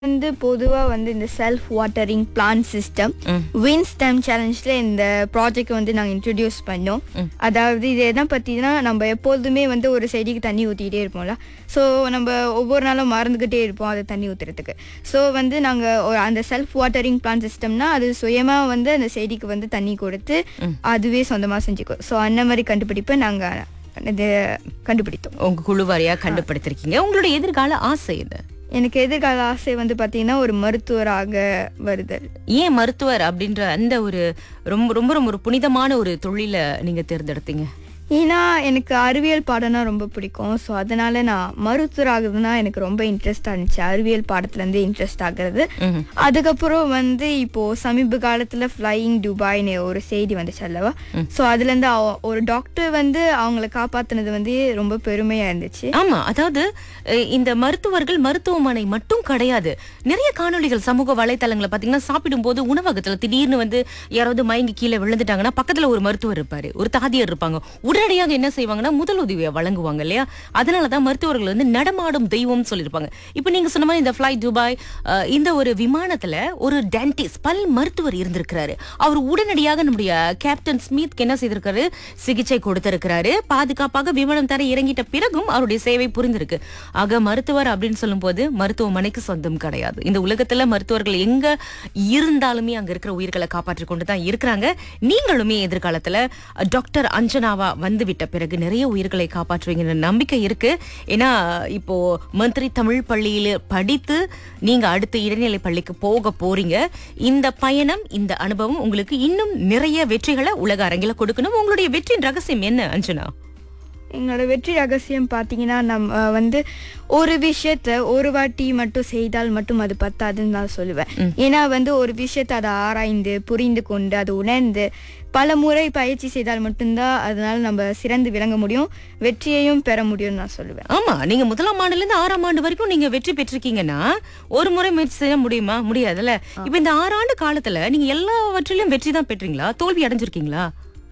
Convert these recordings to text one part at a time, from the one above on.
வந்து பொதுவாக வந்து இந்த self watering plant system win STEM சேலஞ்சில் இந்த ப்ராஜெக்ட் வந்து நாங்கள் இன்ட்ரடியூஸ் பண்ணோம் அதாவது இது என்ன பற்றினா நம்ம எப்பொழுதுமே வந்து ஒரு செடிக்கு தண்ணி ஊற்றிக்கிட்டே இருப்போம்ல ஸோ நம்ம ஒவ்வொரு நாளும் மறந்துக்கிட்டே இருப்போம் அதை தண்ணி ஊற்றுறதுக்கு ஸோ வந்து நாங்கள் அந்த செல்ஃப் வாட்டரிங் பிளான்ட் சிஸ்டம்னா அது சுயமாக வந்து அந்த செடிக்கு வந்து தண்ணி கொடுத்து அதுவே சொந்தமாக செஞ்சுக்கும் ஸோ அந்த மாதிரி கண்டுபிடிப்பை நாங்கள் இது கண்டுபிடித்தோம் உங்க குழு வாரியா கண்டுபிடித்திருக்கீங்க உங்களுடைய எதிர்கால ஆசை என்ன எனக்கு எதிர்கால ஆசை வந்து பார்த்தீங்கன்னா ஒரு மருத்துவராக வருதல் ஏன் மருத்துவர் அப்படின்ற அந்த ஒரு ரொம்ப ரொம்ப ரொம்ப ஒரு புனிதமான ஒரு தொழிலை நீங்க தேர்ந்தெடுத்தீங்க ஏன்னா எனக்கு அறிவியல் பாடம்னா ரொம்ப பிடிக்கும் ஸோ அதனால நான் மருத்துவர் ஆகுதுன்னா எனக்கு ரொம்ப இன்ட்ரெஸ்டாக இருந்துச்சு அறிவியல் பாடத்துலேருந்து இன்ட்ரெஸ்ட் ஆகுறது ம்ஹும். அதுக்கப்புறம் வந்து இப்போ சமீப காலத்தில் ஃப்ளையிங் துபாய்னு ஒரு செய்தி வந்துச்சு அல்லவா ஸோ அதுலேருந்து அவ- ஒரு டாக்டர் வந்து அவங்கள காப்பாத்துனது வந்து ரொம்ப பெருமையாக இருந்துச்சு ஆமா அதாவது அஹ், இந்த மருத்துவர்கள் மருத்துவமனை மட்டும் கிடையாது நிறைய காணொளிகள் சமூக வலைத்தளங்களை பாத்தீங்கன்னா சாப்பிடும் போது உணவகத்துல திடீர்னு வந்து யாராவது மயங்கி கீழே விழுந்துட்டாங்கன்னா பக்கத்துல ஒரு மருத்துவர் இருப்பாரு ஒரு தாதியர் இருப்பாங்க உடனடியாக என்ன செய்வாங்கன்னா முதல் உதவியை வழங்குவாங்க இல்லையா அதனாலதான் மருத்துவர்கள் வந்து நடமாடும் தெய்வம் சொல்லியிருப்பாங்க இப்போ நீங்க சொன்ன மாதிரி இந்த ஃபிளை துபாய் அஹ், இந்த ஒரு விமானத்துல ஒரு டென்டிஸ்ட் பல் மருத்துவர் இருந்திருக்கிறாரு அவர் உடனடியாக நம்முடைய கேப்டன் ஸ்மித்க்கு என்ன செய்திருக்காரு சிகிச்சை கொடுத்திருக்கிறாரு பாதுகாப்பாக விமானம் தர இறங்கிட்ட பிறகும் அவருடைய சேவை புரிந்திருக்கு ஆக மருத்துவர் அப்படின்னு சொல்லும்போது மருத்துவமனைக்கு சொந்தம் கிடையாது இந்த உலகத்துல மருத்துவர்கள் எங்க இருந்தாலுமே அங்க இருக்கிற உயிர்களை காப்பாற்றி கொண்டு தான் இருக்கிறாங்க நீங்களுமே எதிர்காலத்துல அஹ், டாக்டர் அஞ்சனாவா வந்து விட்ட பிறகு நிறைய உயிர்களை காப்பாற்றுவீங்கன்ற நம்பிக்கை இருக்கு ஏன்னா இப்போ மந்திரி தமிழ் பள்ளியில படித்து நீங்க அடுத்த இடைநிலை பள்ளிக்கு போக போறீங்க இந்த பயணம் இந்த அனுபவம் உங்களுக்கு இன்னும் நிறைய வெற்றிகளை உலக அரங்கில கொடுக்கணும் உங்களுடைய வெற்றியின் ரகசியம் என்ன அஞ்சனா எங்களோட வெற்றி ரகசியம் பார்த்தீங்கன்னா நம்ம வந்து ஒரு விஷயத்த ஒரு வாட்டி மட்டும் செய்தால் மட்டும் அது பத்தாதுன்னு நான் சொல்லுவேன் ஏன்னா வந்து ஒரு விஷயத்தை அதை ஆராய்ந்து புரிந்து கொண்டு அதை உணர்ந்து பல முறை பயிற்சி செய்தால் மட்டும்தான் அதனால நம்ம சிறந்து விளங்க முடியும் வெற்றியையும் பெற முடியும்னு நான் சொல்லுவேன் ஆமா நீங்க முதலாம் ஆண்டுல இருந்து ஆறாம் ஆண்டு வரைக்கும் நீங்க வெற்றி பெற்றிருக்கீங்கன்னா ஒரு முறை முயற்சி செய்ய முடியுமா முடியாதுல்ல இப்ப இந்த ஆறு ஆண்டு காலத்துல நீங்க எல்லாவற்றிலும் வெற்றி தான் பெற்றீங்களா தோல்வி அடைஞ்சிருக்கீங்களா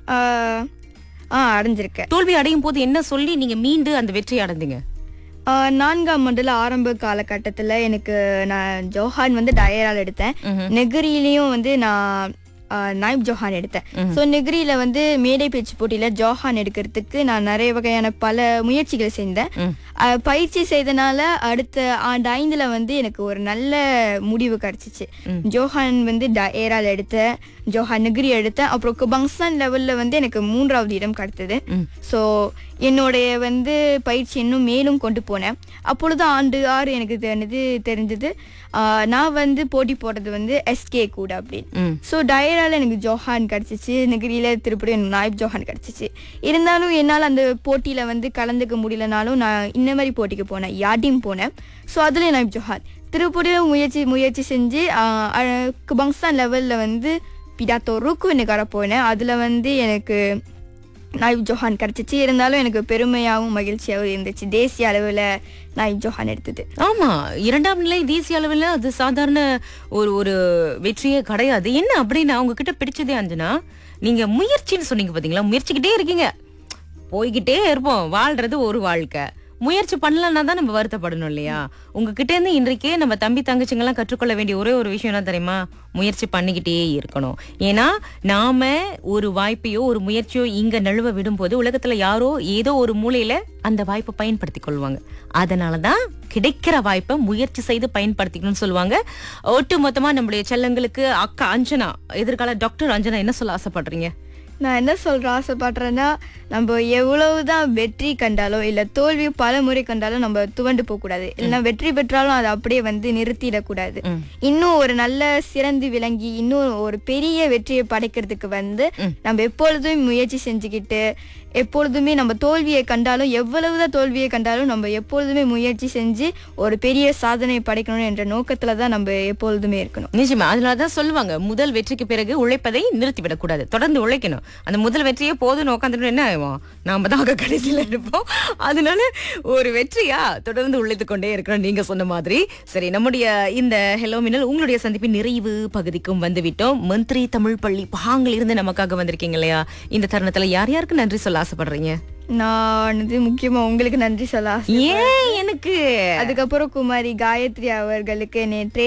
ஆஹ் ஆ அடைஞ்சிருக்கேன் தோல்வி அடையும் போது என்ன சொல்லி நீங்க மீண்டு அந்த வெற்றியை அடைந்தீங்க ஆஹ் நான்காம் ஆண்டுல ஆரம்ப காலகட்டத்துல எனக்கு நான் ஜோஹான் வந்து டயரால் எடுத்தேன் நெகிரிலையும் வந்து நான் ஆஹ் நாயிப் ஜோஹான் எடுத்தேன் ஸோ நெகிரியில வந்து மேடை பேச்சு போட்டியில ஜோஹான் எடுக்கிறதுக்கு நான் நிறைய வகையான பல முயற்சிகள் செஞ்சேன் ஆஹ் பயிற்சி செய்தனால அடுத்த ஆண்டு ஐந்துல வந்து எனக்கு ஒரு நல்ல முடிவு கிடைச்சிச்சு ஜோஹான் வந்து டயரால் எடுத்தேன் ஜோஹான் நெகிரி எடுத்தேன் அப்புறம் குபங்சான் லெவல்ல வந்து எனக்கு மூன்றாவது இடம் கிடைத்தது ஸோ என்னுடைய வந்து பயிற்சி இன்னும் மேலும் கொண்டு போனேன் அப்பொழுது ஆண்டு ஆறு எனக்கு தெரிஞ்சது தெரிஞ்சது ஆஹ் நான் வந்து போட்டி போடுறது வந்து எஸ்கே கூட அப்படின்னு ம். ஸோ டயரால எனக்கு ஜோஹான் கிடச்சிச்சு நெகிரியில திருப்பதி எனக்கு நாயிப் ஜோஹான் கிடச்சிச்சு இருந்தாலும் என்னால் அந்த போட்டியில் வந்து கலந்துக்க முடியலனாலும் நான் இந்த மாதிரி போட்டிக்கு போனேன் யாட்டியும் போனேன் ஸோ அதில் நாயிப் ஜோஹான் திருப்பதியில் முயற்சி முயற்சி செஞ்சு குபங்ஸ்தான் லெவலில் வந்து பிடாத்தோ ருக்கு நெகார போனேன் அதில் வந்து எனக்கு நாயிப் ஜோஹான் கிடச்சிச்சு இருந்தாலும் எனக்கு பெருமையாகவும் மகிழ்ச்சியாகவும் இருந்துச்சு தேசிய அளவில் நாயிப் ஜோஹான் எடுத்தது ஆமா இரண்டாம் நிலை தேசிய அளவில் அது சாதாரண ஒரு ஒரு வெற்றியே கிடையாது என்ன அப்படின்னா உங்ககிட்ட பிடிச்சதே அஞ்சனா நீங்க முயற்சின்னு சொன்னீங்க பாத்தீங்களா முயற்சிக்கிட்டே இருக்கீங்க போய்கிட்டே இருப்போம் வாழ்றது ஒரு வாழ்க்கை முயற்சி பண்ணலன்னா தான் நம்ம வருத்தப்படணும் இல்லையா உங்ககிட்ட இருந்து இன்றைக்கே நம்ம தம்பி தங்கச்சிங்கெல்லாம் கற்றுக்கொள்ள வேண்டிய ஒரே ஒரு விஷயம் என்ன தெரியுமா முயற்சி பண்ணிக்கிட்டே இருக்கணும் ஏன்னா நாம ஒரு வாய்ப்பையோ ஒரு முயற்சியோ இங்க நழுவ விடும்போது உலகத்துல யாரோ ஏதோ ஒரு மூலையில அந்த வாய்ப்பை பயன்படுத்திக் கொள்வாங்க அதனாலதான் கிடைக்கிற வாய்ப்பை முயற்சி செய்து பயன்படுத்திக்கணும்னு சொல்லுவாங்க ஒட்டு மொத்தமா நம்முடைய செல்லங்களுக்கு அக்கா அஞ்சனா எதிர்கால டாக்டர் அஞ்சனா என்ன சொல்ல ஆசைப்படுறீங்க நான் என்ன சொல்ற ஆசைப்படுறேன்னா நம்ம எவ்வளவுதான் வெற்றி கண்டாலும் இல்ல தோல்வி பல முறை கண்டாலும் நம்ம துவண்டு போக கூடாது இல்லைன்னா வெற்றி பெற்றாலும் அதை அப்படியே வந்து நிறுத்திடக்கூடாது இன்னும் ஒரு நல்ல சிறந்து விளங்கி இன்னும் ஒரு பெரிய வெற்றியை படைக்கிறதுக்கு வந்து நம்ம எப்பொழுதும் முயற்சி செஞ்சுக்கிட்டு எப்பொழுதுமே நம்ம தோல்வியை கண்டாலும் எவ்வளவுதான் தோல்வியை கண்டாலும் நம்ம எப்பொழுதுமே முயற்சி செஞ்சு ஒரு பெரிய சாதனை படைக்கணும் என்ற நோக்கத்துல தான் நம்ம எப்பொழுதுமே இருக்கணும் நிச்சயமா அதனாலதான் சொல்லுவாங்க முதல் வெற்றிக்கு பிறகு உழைப்பதை நிறுத்திவிடக் கூடாது தொடர்ந்து உழைக்கணும் அந்த முதல் வெற்றியே போதும்னு உட்காந்துட்டு என்ன ஆகும் நாம தான் அங்க கடைசியில இருப்போம் அதனால ஒரு வெற்றியா தொடர்ந்து உழைத்துக் கொண்டே இருக்கிறோம் நீங்க சொன்ன மாதிரி சரி நம்முடைய இந்த ஹெலோ மின்னல் உங்களுடைய சந்திப்பின் நிறைவு பகுதிக்கும் வந்து விட்டோம் மந்திரி தமிழ் பள்ளி பாங்கில் இருந்து நமக்காக வந்திருக்கீங்க இல்லையா இந்த தருணத்துல யார் யாருக்கு நன்றி சொல்ல சொல்ல ஆசைப்படுறீங்க நான் வந்து முக்கியமா உங்களுக்கு நன்றி சொல்ல ஆசை ஏன் எனக்கு அதுக்கப்புறம் குமாரி காயத்ரி அவர்களுக்கு என்னை